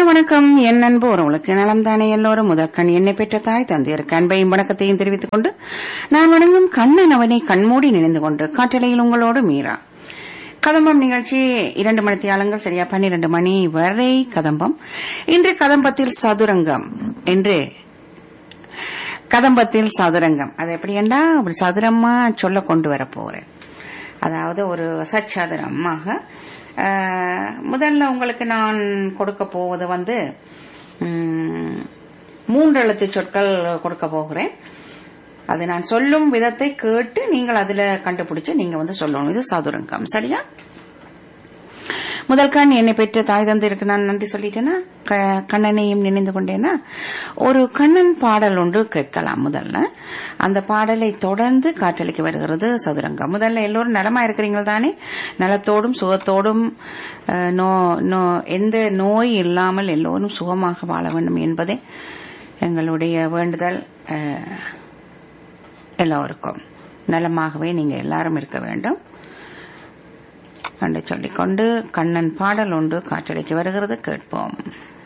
வணக்கம் என் அன்பு உறவுகளுக்கு நலம் தானே எல்லோரும் முதற்கண் என்னை பெற்ற தாய் தந்தையருக்கு அன்பையும் வணக்கத்தையும் தெரிவித்துக் கொண்டு நான் வணங்கும் கண்ணன் அவனை கண்மூடி நினைந்து கொண்டு காற்றலையில் உங்களோடு மீரா கதம்பம் நிகழ்ச்சி இரண்டு மணி தியாலங்கள் சரியா பன்னிரண்டு மணி வரை கதம்பம் இன்று கதம்பத்தில் சதுரங்கம் என்று கதம்பத்தில் சதுரங்கம் அது எப்படி என்றா அப்படி சதுரமா சொல்ல கொண்டு வர போறேன் அதாவது ஒரு சச்சதுரமாக அஹ், முதல்ல உங்களுக்கு நான் கொடுக்க போவது வந்து ம், மூன்று எழுத்து சொற்கள் கொடுக்க போகிறேன் அது நான் சொல்லும் விதத்தை கேட்டு நீங்கள் அதுல கண்டுபிடிச்சு நீங்க வந்து சொல்லணும் இது சதுரங்கம் சரியா முதல் கண் என்னை பெற்ற தாய் தந்தையருக்கு நான் நன்றி சொல்லிட்டேன்னா க- கண்ணனையும் நினைந்து கொண்டேன்னா ஒரு கண்ணன் பாடல் ஒன்று கேட்கலாம் முதல்ல அந்த பாடலை தொடர்ந்து காற்றலைக்கு வருகிறது சதுரங்கம் முதல்ல எல்லோரும் நலமா இருக்கிறீங்க தானே நலத்தோடும் சுகத்தோடும் அஹ், நோ நோ எந்த நோய் இல்லாமல் எல்லோரும் சுகமாக வாழ வேண்டும் என்பதே எங்களுடைய வேண்டுதல் அஹ், எல்லோருக்கும் நலமாகவே நீங்க எல்லாரும் இருக்க வேண்டும் என்று சொல்லிக்கொண்டு கண்ணன் பாடல் ஒன்று காற்றலைக்கு வருகிறது கேட்போம்